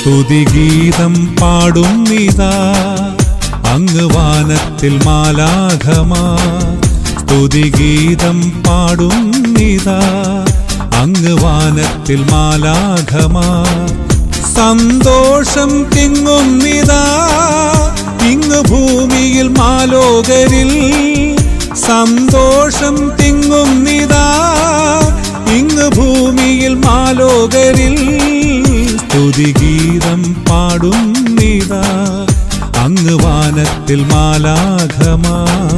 സ്തുതിഗീതം പാടുന്നിതാ അങ്ങ് വാനത്തിൽ മാലാഘമാ സ്തുതിഗീതം പാടുന്നിതാ അങ്ങ് വാനത്തിൽ മാലാഘമാ സന്തോഷം തിങ്ങുന്നിതാ ഇങ്ങ് ഭൂമിയിൽ മാലോകരിൽ സന്തോഷം തിങ്ങുന്നിതാ ഇങ്ങ് ഭൂമിയിൽ മാലോകരിൽ സ്തുതിഗീതം പാടുന്നിതാ അങ്ങ് വാനത്തിൽ മാലാഘമാ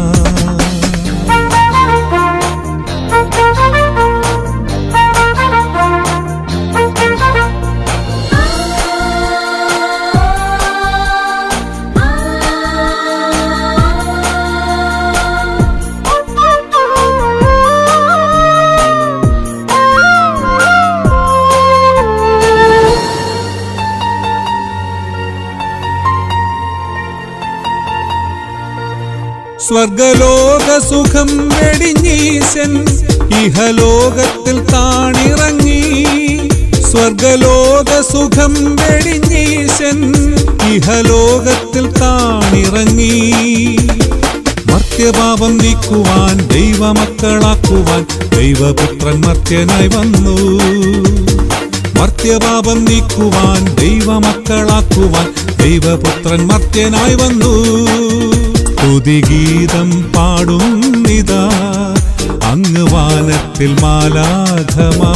സ്വർഗലോക സുഖം വെടിഞ്ഞീശൻ ഇഹലോകത്തിൽ താണിറങ്ങി സ്വർഗലോക സുഖം വെടിഞ്ഞീശൻ ഇഹലോകത്തിൽ താണിറങ്ങി മർത്യപാപം നീക്കുവാൻ ദൈവമക്കളാക്കുവാൻ ദൈവപുത്രൻ മർത്യനായി വന്നു മർത്യപാപം നീക്കുവാൻ ദൈവമക്കളാക്കുവാൻ ദൈവപുത്രൻ മർത്യനായി വന്നു സ്തുതിഗീതം പാടുന്നിതാ അങ്ങ് വാനത്തിൽ മാലാഘമാ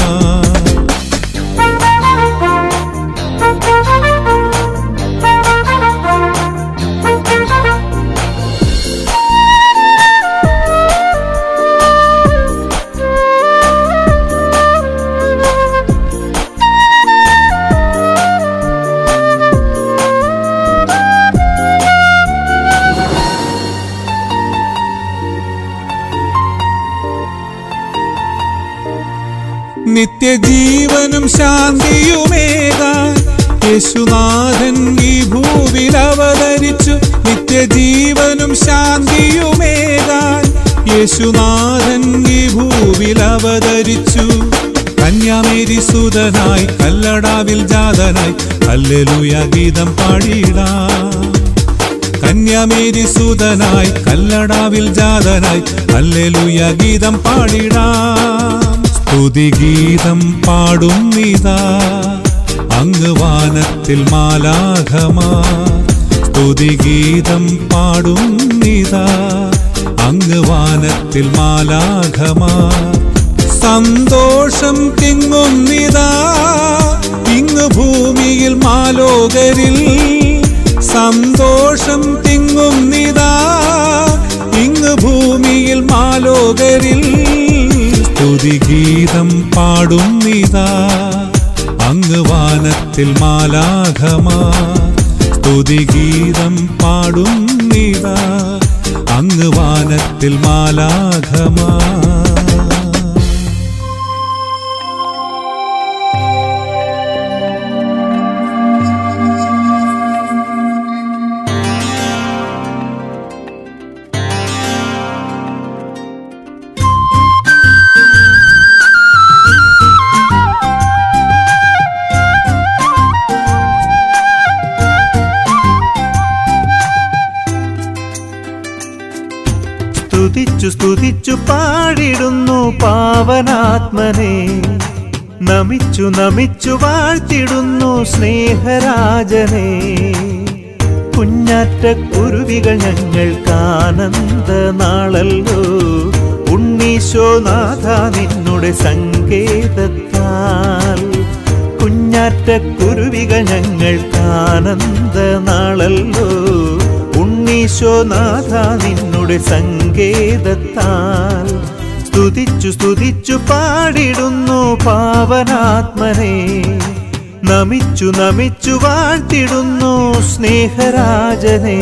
നിത്യജീവനും ശാന്തിയുമേകാൻ യേശുനാഥൻ ഈ ഭൂവിൽ അവതരിച്ചു നിത്യജീവനും ശാന്തിയുമേകാൻ യേശുനാഥൻ ഈ ഭൂവിൽ അവതരിച്ചു കന്യാമേരി സുതനായി കല്ലടാവിൽ ജാതനായി ഹല്ലേലൂയ ഗീതം പാടിയിടാം കന്യാമേരി സുതനായി കല്ലടാവിൽ ജാതനായി ഹല്ലേലൂയ ഗീതം പാടിടാം സ്തുതിഗീതം പാടുന്നിതാ അങ്ങ് വാനത്തിൽ മാലാഘമാ സ്തുതിഗീതം പാടുന്നിതാ അങ്ങ് വാനത്തിൽ മാലാഘമാ സന്തോഷം തിങ്ങുന്നിതാ ഇങ്ങ് ഭൂമിയിൽ മാലോകരിൽ സന്തോഷം തിങ്ങുന്നിതാ ഇങ്ങ് ഭൂമിയിൽ മാലോകരിൽ സ്തുതിഗീതം പാടുന്നിതാ അങ്ങ് വാനത്തിൽ മാലാഘമാ സ്തുതിഗീതം പാടുന്നിതാ അങ്ങ് വാനത്തിൽ മാലാഘമാ സ്തുതിച്ചു സ്തുതിച്ചു പാടിടുന്നു പാവനാത്മനെ നമിച്ചു നമിച്ചു വാഴ്ത്തിടുന്നു സ്നേഹരാജനെ കുഞ്ഞാറ്റ കുരുവികൾ ഞങ്ങൾക്കാനന്ദ നാളല്ലോ ഉണ്ണീശോനാഥ നിന്നുടെ സങ്കേതത്താൽ കുഞ്ഞാറ്റ കുരുവികൾ ഞങ്ങൾക്കാനന്ദ നാളല്ലോ ഉണ്ണീശോനാഥ നിന്നുടെ സങ്കേതത്താൽ സ്തുതിച്ചു സ്തുതിച്ചു പാടിടുന്നു പാവനാത്മനെ നമിച്ചു നമിച്ചു വാഴ്ത്തിടുന്നു സ്നേഹരാജനെ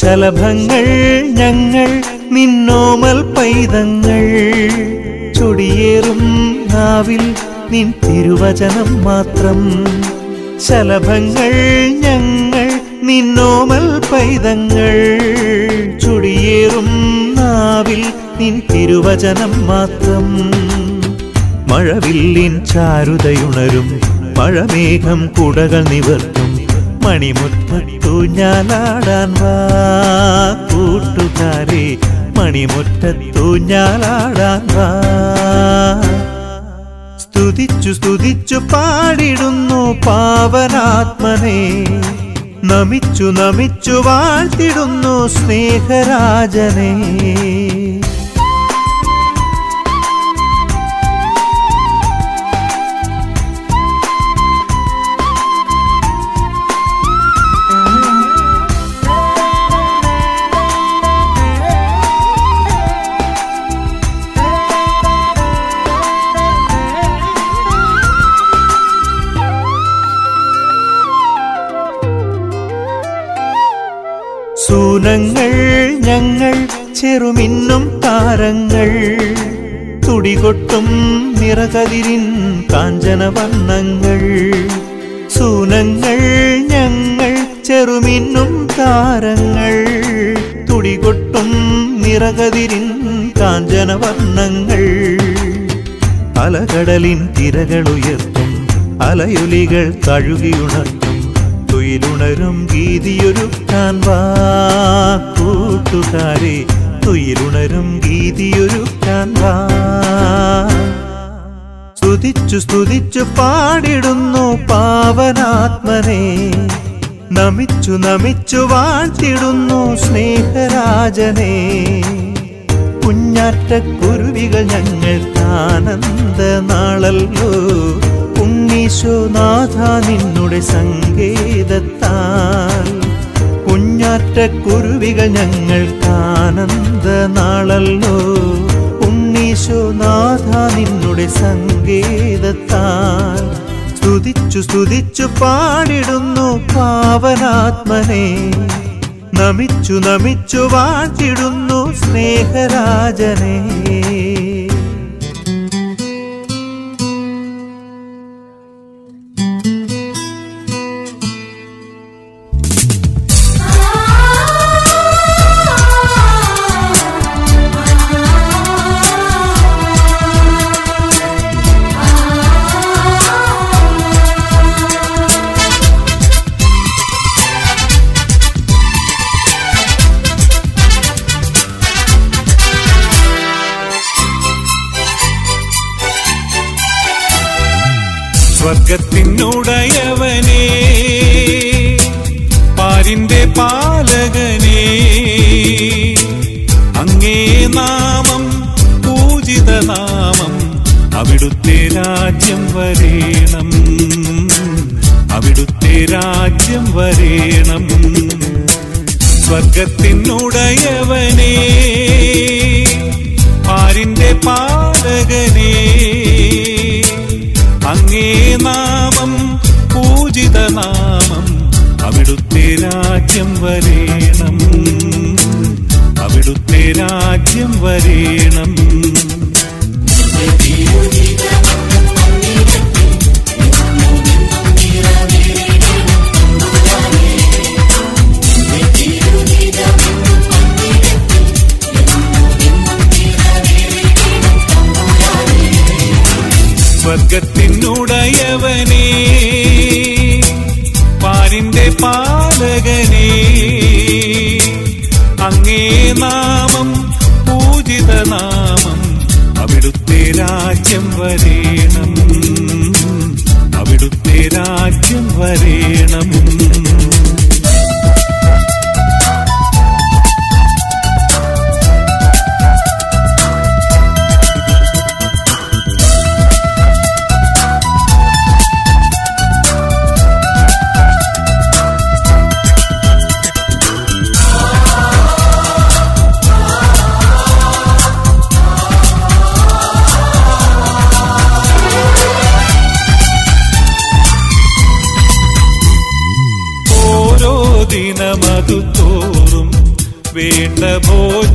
ശലഭങ്ങൾ ഞങ്ങൾ നിന്നോമൽ പൈതങ്ങൾ ചൊടിയേറും നാവിൽ നിൻ തിരുവചനം മാത്രം ശലഭങ്ങൾ ഞങ്ങൾ നിന്നോമൽ പൈതങ്ങൾ ചുടിയേറും നാവിൽ നിൻ തിരുവചനം മാത്രം മഴവില്ലിൻ ചാരുതയുണരും മഴമേഘം കുടകൾ നിവർത്തും മണിമുറ്റത്തു ഞാലാടാൻ വാ കൂട്ടുകാരെ മണിമുറ്റത്തു ഞാലാടാൻ വാ സ്തുതിച്ചു സ്തുതിച്ചു പാടിടുന്നു പാവനാത്മനെ നമിച്ചു നമിച്ചു വാഴ്ത്തിടുന്നു സ്നേഹരാജനെ സൂനങ്ങൾ ഞങ്ങൾ ചെറുമിന്നും താരങ്ങൾ തുടികൊട്ടും നിറകതിരിൻ കാഞ്ചന വർണ്ണങ്ങൾ സൂനങ്ങൾ ഞങ്ങൾ ചെറുമിന്നും താരങ്ങൾ തുടികൊട്ടും നിറകതിരിൻ കാഞ്ചന വർണ്ണങ്ങൾ അലകടലിൻ തിരകളുയർത്തും അലയൊലികൾ തഴുകിയുണർത്തും തുയിലുണരും ഗീതിയൊരുക്കാൻ വാ കൂട്ടുകാരെ തുയിലുണരും ഗീതിയൊരുക്കാൻ വാ സ്തുതിച്ചു സ്തുതിച്ചു പാടിടുന്നു പാവനാത്മനെ നമിച്ചു നമിച്ചു വാഴ്ത്തിടുന്നു സ്നേഹരാജനെ കുഞ്ഞാറ്റ കുരുവികൾ ഞങ്ങൾക്ക് ആനന്ദ നാളല്ലോ ഉണ്ണീശോനാഥ നിന്നുടെ സങ്കേതത്താൽ കുഞ്ഞാറ്റ കുരുവികൾ ഞങ്ങൾക്ക് ആനന്ദ നാളല്ലോ ഉണ്ണീശോനാഥ നിന്നുടെ സങ്കേതത്താൽ സ്തുതിച്ചു സ്തുതിച്ചു പാടിടുന്നു പാവനാത്മനെ നമിച്ചു നമിച്ചു വാഴ്ത്തിടുന്നു സ്നേഹരാജനെ സ്വർഗത്തിനുടയവനേ പാരിന്റെ പാലകനേ അങ്ങേ നാമം പൂജിത നാമം അവിടുത്തെ രാജ്യം വരേണം അവിടുത്തെ രാജ്യം വരേണം സ്വർഗത്തിനുടയവനേ പാരിന്റെ പാലകനേ അങ്ങേ നാമം പൂജിത നാമം അവിടുത്തെ രാജ്യം വരേണം അവിടുത്തെ രാജ്യം വരേണം സ്വർഗത്തിനുടയവനേ പാരിന്റെ പാലകനേ അങ്ങേ നാമം പൂജിത നാമം അവിടുത്തെ രാജ്യം വരേണം അവിടുത്തെ രാജ്യം വരേണം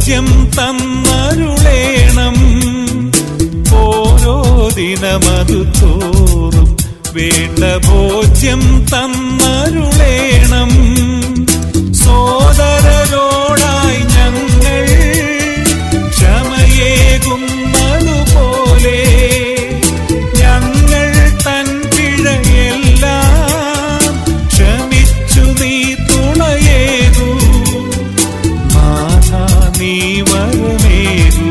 ഭോജ്യം തന്നരുളേണം ഓരോ ദിനമതു തോറും വേണ്ട ഭോജ്യം തന്നരുളേണം സോദരരോടായി ഞങ്ങൾ ക്ഷമയേകുന്നതുപോലെ ഞങ്ങൾ തൻ പിഴയെല്ലാം ക്ഷമിച്ചു നീ തുണയേകൂ നാഥ നീ വരമേകൂ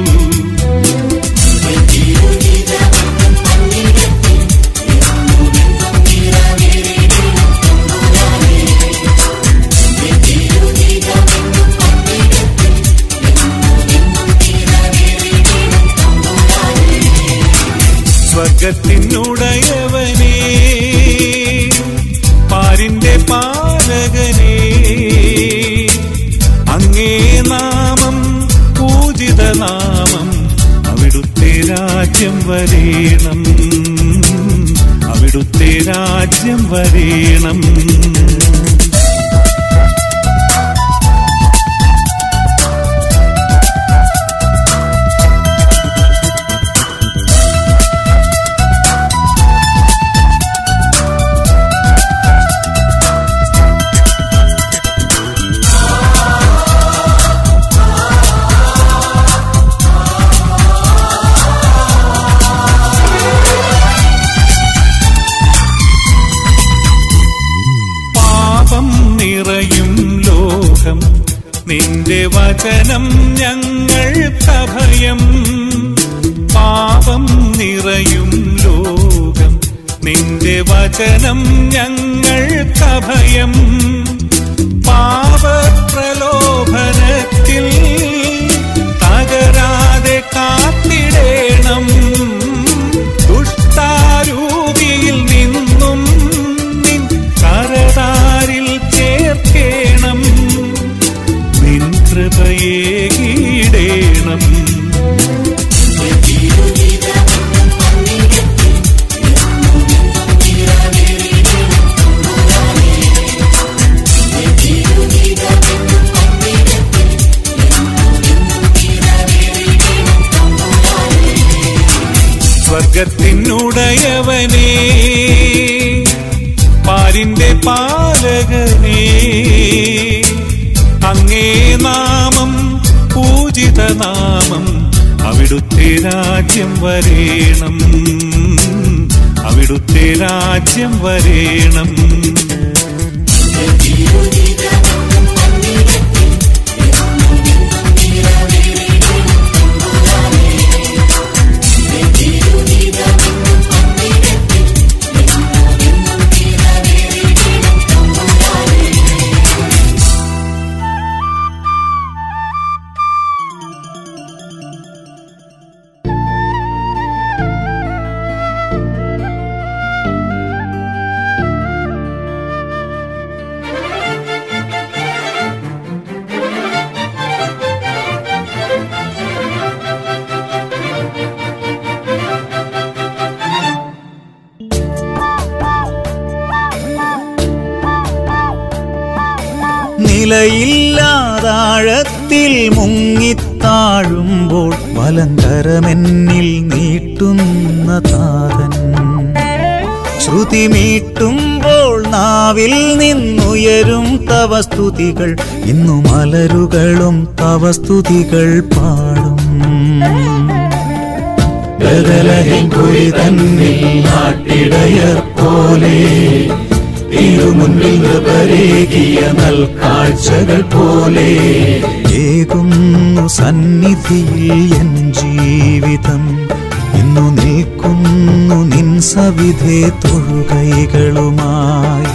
സ്വർഗത്തിനുടയവനേ പാരിന്റെ പാലകനേ അങ്ങേ നാമം പൂജിത നാമം അവിടുത്തെ രാജ്യം വരേണം അവിടുത്തെ രാജ്യം വരേണം പാപം നിറയും ലോകം നിന്റെ വചനം ഞങ്ങൾക്കഭയം പാപം നിറയും ലോകം നിന്റെ വചനം ഞങ്ങൾക്കഭയം പാപപ്രലോഭനത്തിൽ തകരാതെ കാത്തിടേണം ദുഷ്ടാരൂപിയിൽ നിന്നും നിൻ കരതാരിൽ ചേർക്കേണം നിൻ കൃപയേകിടേണം സ്വർഗത്തിനുടയവനേ പാരിന്റെ പാലകനേ അങ്ങേ നാമം പൂജിത നാമം അവിടുത്തെ രാജ്യം വരേണം അവിടുത്തെ രാജ്യം വരേണം നിലയില്ലാതാഴത്തിൽ മുങ്ങിത്താഴുമ്പോൾ വലങ്കരമെന്നിൽ നീട്ടുന്ന താതൻ ശ്രുതി മീട്ടുമ്പോൾ നാവിൽ നിന്നുയരും തവ സ്തുതികൾ ഇന്നു മലരുകളും തവ സ്തുതികൾ പാടും ബദലഹിൻ കുഴി തന്നിൽ നാട്ടിടയർ പോലെ തിരുമുൻപിൽ നൃപരേകിയ നൽകാഴ്ചകൾ പോലെ ഏകുന്നു സന്നിധിയിൽ എൻ ജീവിതം ഇന്നു നിൽക്കുന്നു നിൻ സവിധേ തൊഴുകൈകളുമായി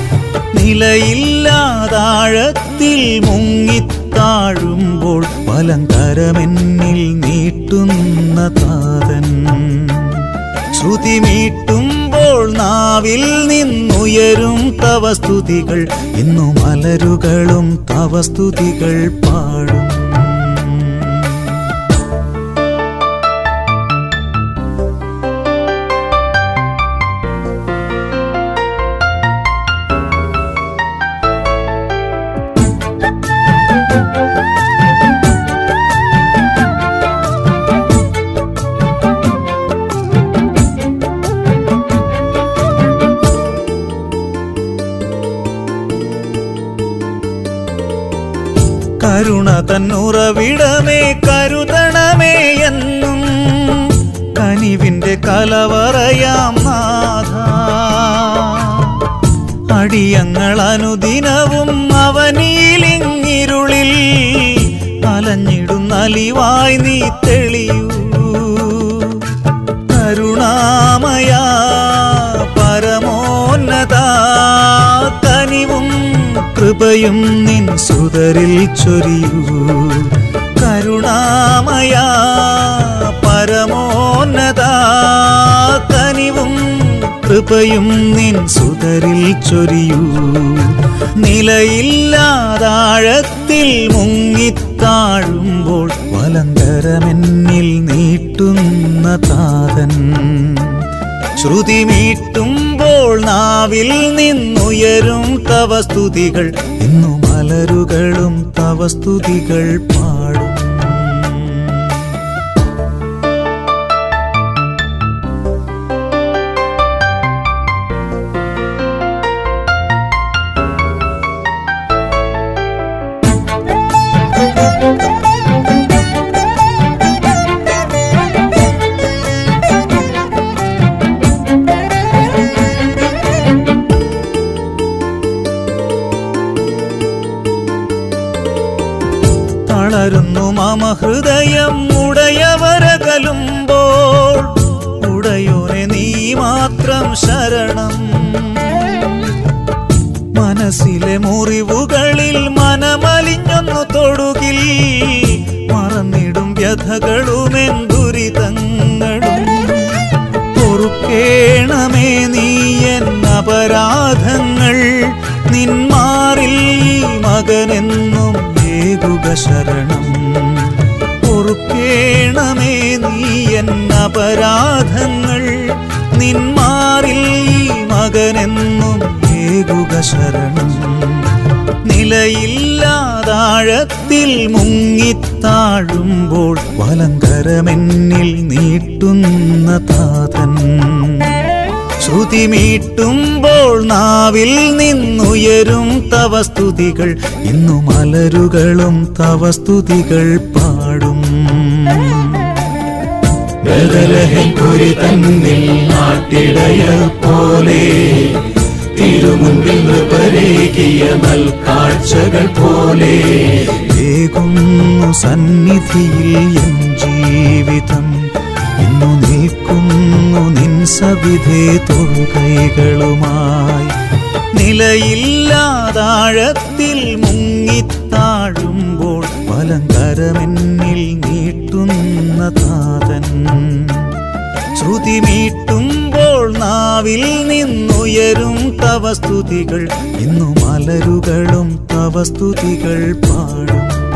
നിലയില്ലാതാഴത്തിൽ മുങ്ങിത്താഴുമ്പോൾ വലങ്കരമെന്നിൽ നീട്ടുന്ന താതൻ ശ്രുതി മീട്ടുമ്പോൾ നാവിൽ നിന്നുയരും തവ സ്തുതികൾ ഇന്നു മലരുകളും തവ സ്തുതികൾ പാടും തന്നുറവിടമേ കരുതണമേ എന്നും കനിവിന്റെ കലവറയാം നാഥ അടിയങ്ങൾ അനുദിനവും അവനീലിങ്ങിരുളിൽ അലഞ്ഞിടുന്ന അലിവായി നീ തെളിയൂ കരുണാമയ പരമോന്നത കനിവും കൃപയും നിൻ സുതരിൽ ചൊരിയൂ കരുണാമയ പരമോന്നത കനിവും കൃപയും നിൻ സുതരിൽ ചൊരിയൂ നിലയില്ലാതാഴത്തിൽ മുങ്ങിത്താഴുമ്പോൾ വലങ്കരമെന്നിൽ നീട്ടുന്ന താതൻ ശ്രുതി മീട്ടുമ്പോൾ നാവിൽ നിന്നുയരും തവ സ്തുതികൾ ഇന്നു മലരുകളും തവ സ്തുതികൾ പാടും തളരുന്നു മമ ഹൃദയം ഉടയവരകലുമ്പോൾ ഉടയോനെ നീ മാത്രം ശരണം മനസ്സിലെ മുറിവുകളിൽ മനമലിഞ്ഞൊന്നു തൊടുകിൽ മറന്നിടും വ്യഥകളുമെൻ ദുരിതങ്ങളും പൊറുക്കേണമേ നീ എൻ അപരാധങ്ങൾ നിന്മാറിൽ ഈ മകനെന്നും ഏകുക ശരണം പൊറുക്കേണമേ നീ എൻ അപരാധങ്ങൾ നിന്മാറിൽ ഈ മകനെന്നും ഏകുക ശരണം നിലയില്ലാതാഴത്തിൽ മുങ്ങിത്താഴുമ്പോൾ വലങ്കരമെന്നിൽ നീട്ടുന്ന താതൻ ശ്രുതി മീട്ടുമ്പോൾ നാവിൽ നിന്നുയരും തവ സ്തുതികൾ ഇന്നു മലരുകളും തവ സ്തുതികൾ പാടും ബദലഹെക്കുരി തന്നിൽ നാട്ടിടയർ പോലെ തിരുമുൻപിൽ നൃപരേകിയ നൽകാഴ്ചകൾ പോലെ ഏകുന്നു സന്നിധിയിൽ എൻ ജീവിതം ഇന്നു നിൽക്കുന്നു നിൻ സവിധേ തൊഴുകൈകളുമായി നിലയില്ലാതാഴത്തിൽ മുങ്ങിത്താഴുമ്പോൾ വലങ്കരമെന്നിൽ നീട്ടുന്ന താതൻ ശ്രുതി മീട്ടുമ്പോൾ നാവിൽ നിന്നുയരും തവ സ്തുതികൾ ഇന്നു മലരുകളും തവ സ്തുതികൾ പാടും